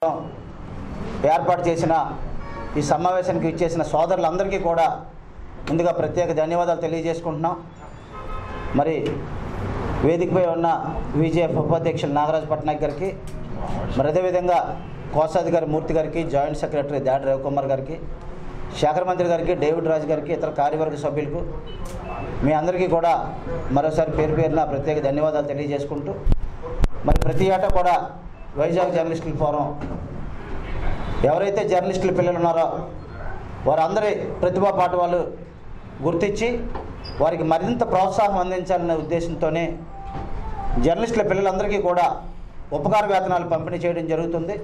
ఏర్పాటు చేసిన ఈ సమావేశానికి ఇచ్చేసిన సోదరులందరికీ కూడా ముందుగా ప్రత్యేక ధన్యవాదాలు తెలియజేసుకుంటున్నాం మరి వేదికపై ఉన్న విజేఎఫ్ ఉపాధ్యక్షులు నాగరాజ్ పట్నాయక్ గారికి మరి అదేవిధంగా కోశాధికారి మూర్తి గారికి జాయింట్ సెక్రటరీ దాడి రవికుమార్ గారికి శాఖర మంత్రి గారికి డేవిడ్ రాజు గారికి ఇతర కార్యవర్గ సభ్యులకు మీ అందరికీ కూడా మరోసారి పేరు పేరున ప్రత్యేక ధన్యవాదాలు తెలియజేసుకుంటూ మరి ప్రతి ఏటా కూడా వైజాగ్ జర్నలిస్టుల ఫోరం ఎవరైతే జర్నలిస్టుల పిల్లలు ఉన్నారో వారందరి ప్రతిభా పాట వాళ్ళు గుర్తించి వారికి మరింత ప్రోత్సాహం అందించాలనే ఉద్దేశంతోనే జర్నలిస్టుల పిల్లలందరికీ కూడా ఉపకార వేతనాలు పంపిణీ చేయడం జరుగుతుంది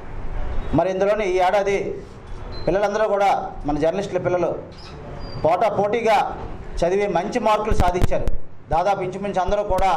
మరి ఇందులోని ఈ ఏడాది పిల్లలందరూ కూడా మన జర్నలిస్టుల పిల్లలు పోటా పోటీగా చదివి మంచి మార్కులు సాధించారు దాదాపు ఇంచుమించు అందరూ కూడా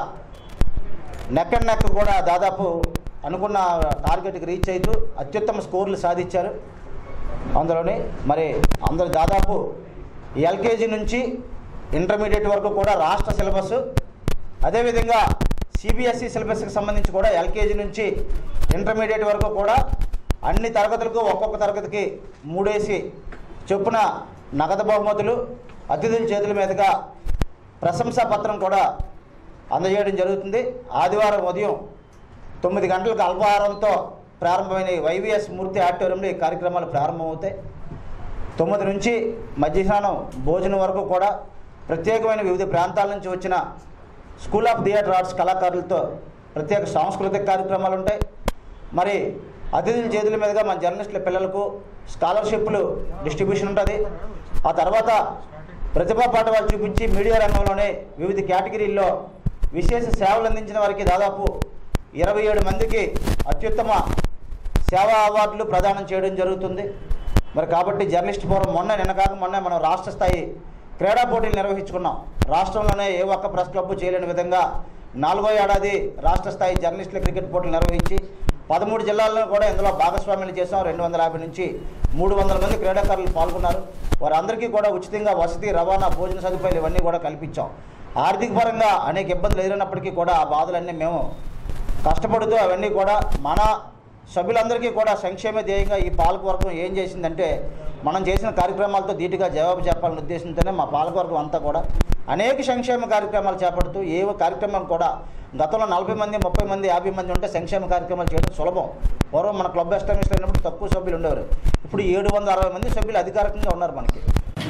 నెక్ అండ్ నెక్ కూడా దాదాపు అనుకున్న టార్గెట్కి రీచ్ అవుతూ అత్యుత్తమ స్కోర్లు సాధించారు అందులోని మరి అందరు దాదాపు ఎల్కేజీ నుంచి ఇంటర్మీడియట్ వరకు కూడా రాష్ట్ర సిలబస్ అదేవిధంగా సిబిఎస్ఈ సిలబస్కి సంబంధించి కూడా ఎల్కేజీ నుంచి ఇంటర్మీడియట్ వరకు కూడా అన్ని తరగతులకు ఒక్కొక్క తరగతికి మూడేసి చొప్పున నగదు బహుమతులు అతిథుల చేతుల మీదుగా ప్రశంసా పత్రం కూడా అందజేయడం జరుగుతుంది ఆదివారం ఉదయం తొమ్మిది గంటలకు అల్పాహారంతో ప్రారంభమైన ఈ వైవిఎస్ మూర్తి ఆడిటోరియంలో ఈ కార్యక్రమాలు ప్రారంభమవుతాయి తొమ్మిది నుంచి మధ్యాహ్నం భోజనం వరకు కూడా ప్రత్యేకమైన వివిధ ప్రాంతాల నుంచి వచ్చిన స్కూల్ ఆఫ్ థియేటర్ ఆర్ట్స్ కళాకారులతో ప్రత్యేక సాంస్కృతిక కార్యక్రమాలు ఉంటాయి మరి అతిథుల చేతుల మీదుగా మన జర్నలిస్టుల పిల్లలకు స్కాలర్షిప్లు డిస్ట్రిబ్యూషన్ ఉంటుంది ఆ తర్వాత ప్రతిభా పాఠవాలు చూపించి మీడియా రంగంలోనే వివిధ కేటగిరీల్లో విశేష సేవలు అందించిన వారికి దాదాపు ఇరవై ఏడు మందికి అత్యుత్తమ సేవా అవార్డులు ప్రదానం చేయడం జరుగుతుంది మరి కాబట్టి జర్నలిస్ట్ ఫోరం మొన్న నిన్న కాక మొన్న మనం రాష్ట్ర స్థాయి క్రీడా పోటీలు నిర్వహించుకున్నాం రాష్ట్రంలోనే ఏ ఒక్క ప్రెస్ క్లబ్ చేయలేని విధంగా నాలుగో ఏడాది రాష్ట్ర స్థాయి జర్నలిస్టుల క్రికెట్ పోటీలు నిర్వహించి పదమూడు జిల్లాల్లో కూడా ఇందులో భాగస్వామ్యం చేసాం రెండు వందల యాభై నుంచి మూడు వందల మంది క్రీడాకారులు పాల్గొన్నారు వారందరికీ కూడా ఉచితంగా వసతి రవాణా భోజన సదుపాయాలు ఇవన్నీ కూడా కల్పించాం ఆర్థిక పరంగా అనేక ఇబ్బందులు ఎదురైనప్పటికీ కూడా ఆ బాధలన్నీ మేము కష్టపడుతూ అవన్నీ కూడా మన సభ్యులందరికీ కూడా సంక్షేమ ధ్యేయంగా ఈ పాలకవర్గం ఏం చేసిందంటే మనం చేసిన కార్యక్రమాలతో ధీటుగా జవాబు చెప్పాలనే ఉద్దేశంతోనే మా పాలకవర్గం అంతా కూడా అనేక సంక్షేమ కార్యక్రమాలు చేపడుతూ ఏ కార్యక్రమం కూడా గతంలో నలభై మంది ముప్పై మంది యాభై మంది ఉంటే సంక్షేమ కార్యక్రమాలు చేయడం సులభం పూర్వం మన క్లబ్ ఎస్టాబ్లిష్ అయినప్పుడు తక్కువ సభ్యులు ఉండేవారు ఇప్పుడు ఏడు వందల అరవై మంది సభ్యులు అధికారికంగా ఉన్నారు మనకి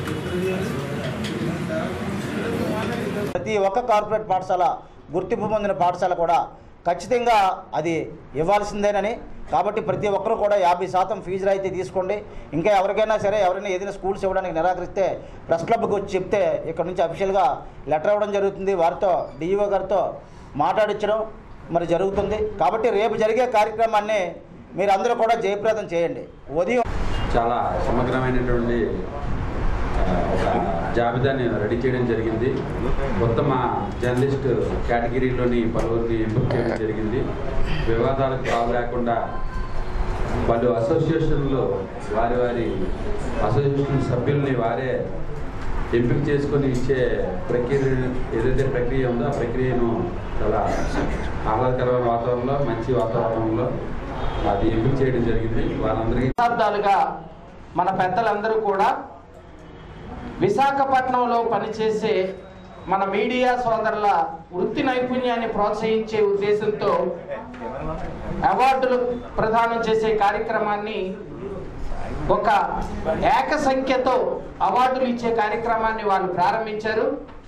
ప్రతి ఒక్క కార్పొరేట్ పాఠశాల గుర్తింపు పొందిన పాఠశాల కూడా ఖచ్చితంగా అది ఇవ్వాల్సిందేనని కాబట్టి ప్రతి ఒక్కరూ కూడా యాభై శాతం ఫీజు రాయితీ తీసుకోండి ఇంకా ఎవరికైనా సరే ఎవరైనా ఏదైనా స్కూల్స్ ఇవ్వడానికి నిరాకరిస్తే ప్రెస్ క్లబ్కి వచ్చి చెప్తే ఇక్కడ నుంచి అఫీషియల్గా లెటర్ ఇవ్వడం జరుగుతుంది వారితో డిఈఓ గారితో మాట్లాడించడం మరి జరుగుతుంది కాబట్టి రేపు జరిగే కార్యక్రమాన్ని మీరందరూ కూడా జయప్రదం చేయండి ఉదయం చాలా సమగ్రమైనటువంటి ఆ, ఒక జాబితాని రెడీ చేయడం జరిగింది ఉత్తమ జర్నలిస్ట్ కేటగిరీలోని పలువురిని ఎంపిక చేయడం జరిగింది వివాదాలకు తావు లేకుండా వాళ్ళు అసోసియేషన్లో వారి వారి అసోసియేషన్ సభ్యుల్ని వారే ఎంపిక చేసుకొని ఇచ్చే ప్రక్రియ ఏదైతే ప్రక్రియ ఉందో ఆ ప్రక్రియను చాలా ఆహ్లాదకరమైన వాతావరణంలో మంచి వాతావరణంలో అది ఎంపిక చేయడం జరిగింది వారందరికీ దశాబ్దాలుగా మన పెద్దలందరూ కూడా విశాఖపట్నంలో పనిచేసే మన మీడియా సోదరుల వృత్తి నైపుణ్యాన్ని ప్రోత్సహించే ఉద్దేశంతో అవార్డులు ప్రదానం చేసే కార్యక్రమాన్ని ఒక ఏక సంఖ్యతో అవార్డులు ఇచ్చే కార్యక్రమాన్ని వాళ్ళు ప్రారంభించారు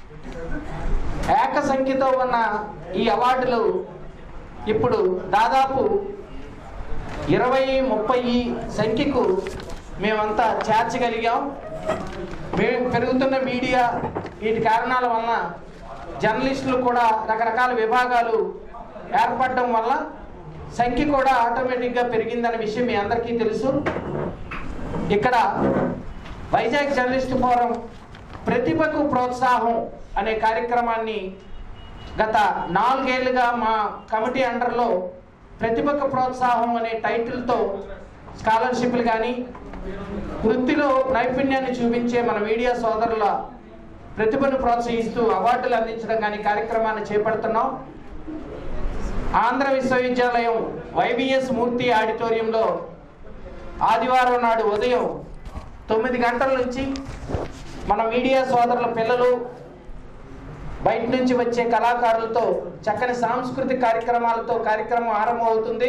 ఏక సంఖ్యతో ఉన్న ఈ అవార్డులు ఇప్పుడు దాదాపు ఇరవై ముప్పై సంఖ్యకు మేమంతా చేర్చగలిగాం మేము పెరుగుతున్న మీడియా వీటి కారణాల వలన జర్నలిస్టులు కూడా రకరకాల విభాగాలు ఏర్పడడం వల్ల సంఖ్య కూడా ఆటోమేటిక్గా పెరిగిందనే విషయం మీ అందరికీ తెలుసు ఇక్కడ వైజాగ్ జర్నలిస్ట్ ఫోరం ప్రతిభకు ప్రోత్సాహం అనే కార్యక్రమాన్ని గత నాలుగేళ్లుగా మా కమిటీ అండర్లో ప్రతిభకు ప్రోత్సాహం అనే టైటిల్తో స్కాలర్షిప్లు కానీ వృత్తిలో నైపుణ్యాన్ని చూపించే మన మీడియా సోదరుల ప్రతిభను ప్రోత్సహిస్తూ అవార్డులు అందించడం కానీ కార్యక్రమాన్ని చేపడుతున్నాం ఆంధ్ర విశ్వవిద్యాలయం వైబిఎస్ మూర్తి ఆడిటోరియంలో ఆదివారం నాడు ఉదయం తొమ్మిది గంటల నుంచి మన మీడియా సోదరుల పిల్లలు బయట నుంచి వచ్చే కళాకారులతో చక్కని సాంస్కృతిక కార్యక్రమాలతో కార్యక్రమం ఆరంభమవుతుంది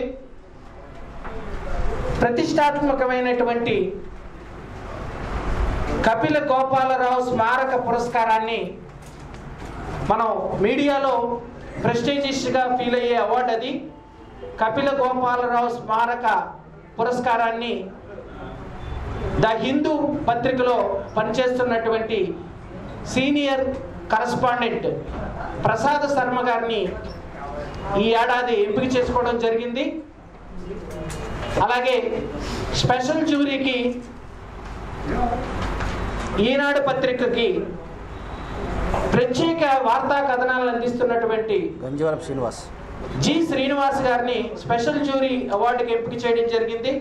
ప్రతిష్టాత్మకమైనటువంటి కపిల గోపాలరావు స్మారక పురస్కారాన్ని మనం మీడియాలో ప్రెస్టీజియస్గా ఫీల్ అయ్యే అవార్డు అది కపిల గోపాలరావు స్మారక పురస్కారాన్ని ద హిందూ పత్రికలో పనిచేస్తున్నటువంటి సీనియర్ కరస్పాండెంట్ ప్రసాద్ శర్మ గారిని ఈ ఏడాది ఎంపిక చేసుకోవడం జరిగింది అలాగే స్పెషల్ జ్యూరీకి ఈనాడు పత్రికకి ప్రత్యేక వార్తా కథనాలను అందిస్తున్నటువంటి గంజివరపు శ్రీనివాస్ జి శ్రీనివాస్ గారిని స్పెషల్ జ్యూరీ అవార్డుకి ఎంపిక చేయడం జరిగింది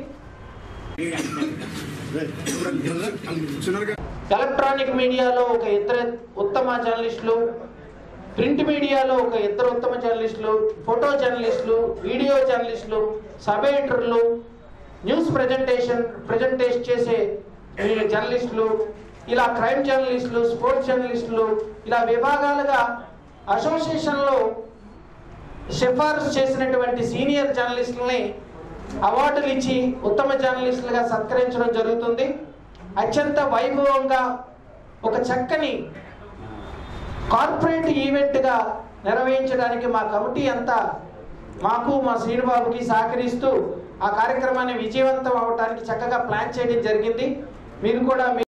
ఎలక్ట్రానిక్ మీడియాలో ఒక ఇద్దరు ఉత్తమ జర్నలిస్టులు ప్రింట్ మీడియాలో ఒక ఇద్దరు ఉత్తమ జర్నలిస్టులు ఫోటో జర్నలిస్టులు వీడియో జర్నలిస్టులు సబ్ ఎడిటర్లు న్యూస్ ప్రజెంటేషన్ ప్రజెంటేషన్ చేసే ఈ జర్నలిస్టులు ఇలా క్రైమ్ జర్నలిస్టులు స్పోర్ట్స్ జర్నలిస్టులు ఇలా విభాగాలుగా అసోసియేషన్లో సిఫార్సు చేసినటువంటి సీనియర్ జర్నలిస్టులని అవార్డులు ఇచ్చి ఉత్తమ జర్నలిస్టులుగా సత్కరించడం జరుగుతుంది అత్యంత వైభవంగా ఒక చక్కని కార్పొరేట్ ఈవెంట్గా నిర్వహించడానికి మా కమిటీ అంతా మాకు మా శ్రీనుబాబుకి సహకరిస్తూ ఆ కార్యక్రమాన్ని విజయవంతం అవడానికి చక్కగా ప్లాన్ చేయడం జరిగింది మీరు కూడా మీ